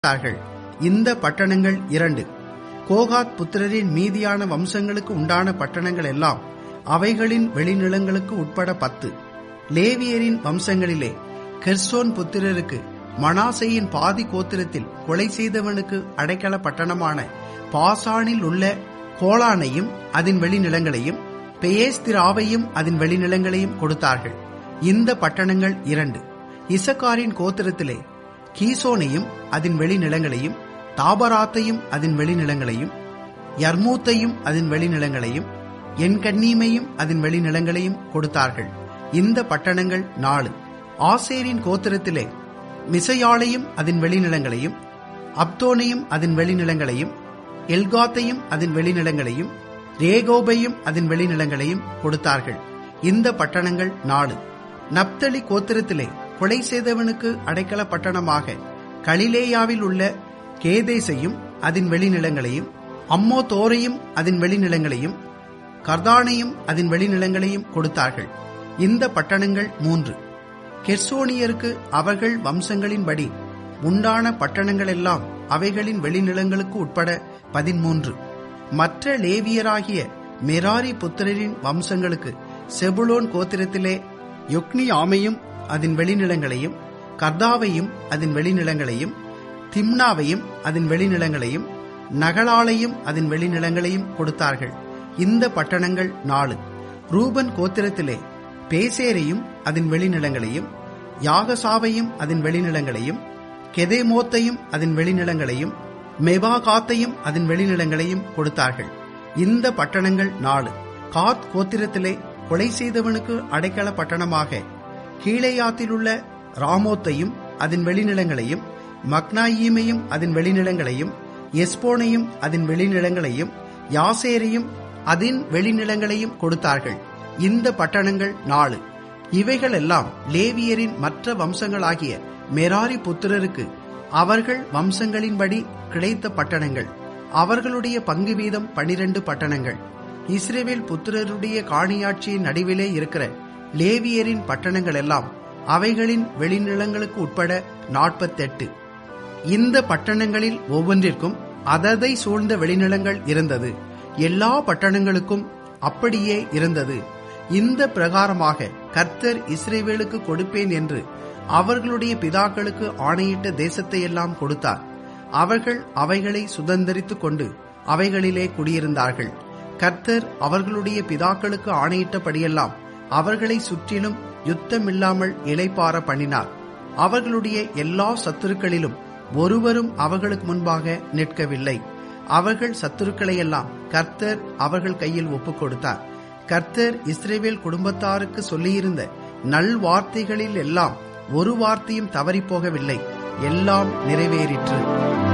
கொடுத்தார்கள் இந்த பட்டணங்கள் இரண்டு கோகாத் புத்திரரின் மீதியான வம்சங்களுக்கு உண்டான பட்டணங்கள் எல்லாம் அவைகளின் வெளிநிலங்களுக்கு உட்பட பத்து லேவியரின் வம்சங்களிலே கெர்சோன் புத்திரருக்கு மனாசையின் பாதி கோத்திரத்தில் கொலை செய்தவனுக்கு அடைக்கல பட்டணமான பாசானில் உள்ள கோலானையும் அதன் வெளிநிலங்களையும் பெயேஸ்திராவையும் அதன் வெளிநிலங்களையும் கொடுத்தார்கள் இந்த பட்டணங்கள் இரண்டு இசக்காரின் கோத்திரத்திலே கீசோனையும் அதன் வெளிநிலங்களையும் தாபராத்தையும் அதன் வெளிநிலங்களையும் யர்மூத்தையும் அதன் வெளிநிலங்களையும் என்கண்ணீமையும் அதன் வெளிநிலங்களையும் கொடுத்தார்கள் இந்த பட்டணங்கள் நாலு ஆசேரின் கோத்திரத்திலே மிசையாளையும் அதன் வெளிநிலங்களையும் அப்தோனையும் அதன் வெளிநிலங்களையும் எல்காத்தையும் அதன் வெளிநிலங்களையும் ரேகோபையும் அதன் வெளிநிலங்களையும் கொடுத்தார்கள் இந்த பட்டணங்கள் நாலு நப்தலி கோத்திரத்திலே கொலை செய்தவனுக்கு அடைக்கல பட்டணமாக கலிலேயாவில் உள்ள கேதேசையும் அதன் வெளிநிலங்களையும் அம்மோதோரையும் அதன் வெளிநிலங்களையும் கர்தானையும் அதன் வெளிநிலங்களையும் கொடுத்தார்கள் இந்த பட்டணங்கள் மூன்று கெர்சோனியருக்கு அவர்கள் வம்சங்களின்படி உண்டான பட்டணங்களெல்லாம் அவைகளின் வெளிநிலங்களுக்கு உட்பட பதிமூன்று மற்ற லேவியராகிய மெராரி புத்திரரின் வம்சங்களுக்கு செபுலோன் கோத்திரத்திலே யொக்னியாமையும் அதன் வெளிநிலங்களையும் கர்தாவையும் அதன் வெளிநிலங்களையும் திம்னாவையும் அதன் வெளிநிலங்களையும் நகலாலையும் அதன் வெளிநிலங்களையும் கொடுத்தார்கள் இந்த பட்டணங்கள் நாலு ரூபன் கோத்திரத்திலே பேசேரையும் அதன் வெளிநிலங்களையும் யாகசாவையும் அதன் வெளிநிலங்களையும் கெதேமோத்தையும் அதன் வெளிநிலங்களையும் மெபாகாத்தையும் அதன் வெளிநிலங்களையும் கொடுத்தார்கள் இந்த பட்டணங்கள் நாலு காத் கோத்திரத்திலே கொலை செய்தவனுக்கு அடைக்கல பட்டணமாக கீழேயாத்திலுள்ள ராமோத்தையும் அதன் வெளிநிலங்களையும் மக்னாயீமையும் அதன் வெளிநிலங்களையும் எஸ்போனையும் அதன் வெளிநிலங்களையும் யாசேரையும் அதன் வெளிநிலங்களையும் கொடுத்தார்கள் இந்த பட்டணங்கள் நாலு இவைகளெல்லாம் லேவியரின் மற்ற வம்சங்களாகிய மெராரி புத்திரருக்கு அவர்கள் வம்சங்களின்படி கிடைத்த பட்டணங்கள் அவர்களுடைய பங்கு வீதம் பனிரெண்டு பட்டணங்கள் இஸ்ரேவேல் புத்திரருடைய காணியாட்சியின் நடுவிலே இருக்கிற லேவியரின் பட்டணங்கள் எல்லாம் அவைகளின் வெளிநிலங்களுக்கு உட்பட நாற்பத்தெட்டு இந்த பட்டணங்களில் ஒவ்வொன்றிற்கும் அததை சூழ்ந்த வெளிநிலங்கள் இருந்தது எல்லா பட்டணங்களுக்கும் அப்படியே இருந்தது இந்த பிரகாரமாக கர்த்தர் இஸ்ரேவேலுக்கு கொடுப்பேன் என்று அவர்களுடைய பிதாக்களுக்கு ஆணையிட்ட தேசத்தை எல்லாம் கொடுத்தார் அவர்கள் அவைகளை சுதந்திரித்துக் கொண்டு அவைகளிலே குடியிருந்தார்கள் கர்த்தர் அவர்களுடைய பிதாக்களுக்கு ஆணையிட்டபடியெல்லாம் அவர்களை சுற்றிலும் யுத்தமில்லாமல் இலைப்பார பண்ணினார் அவர்களுடைய எல்லா சத்துருக்களிலும் ஒருவரும் அவர்களுக்கு முன்பாக நிற்கவில்லை அவர்கள் சத்துருக்களையெல்லாம் கர்த்தர் அவர்கள் கையில் ஒப்புக் கொடுத்தார் கர்த்தர் இஸ்ரேவேல் குடும்பத்தாருக்கு சொல்லியிருந்த நல் வார்த்தைகளில் எல்லாம் ஒரு வார்த்தையும் தவறிப்போகவில்லை எல்லாம் நிறைவேறிற்று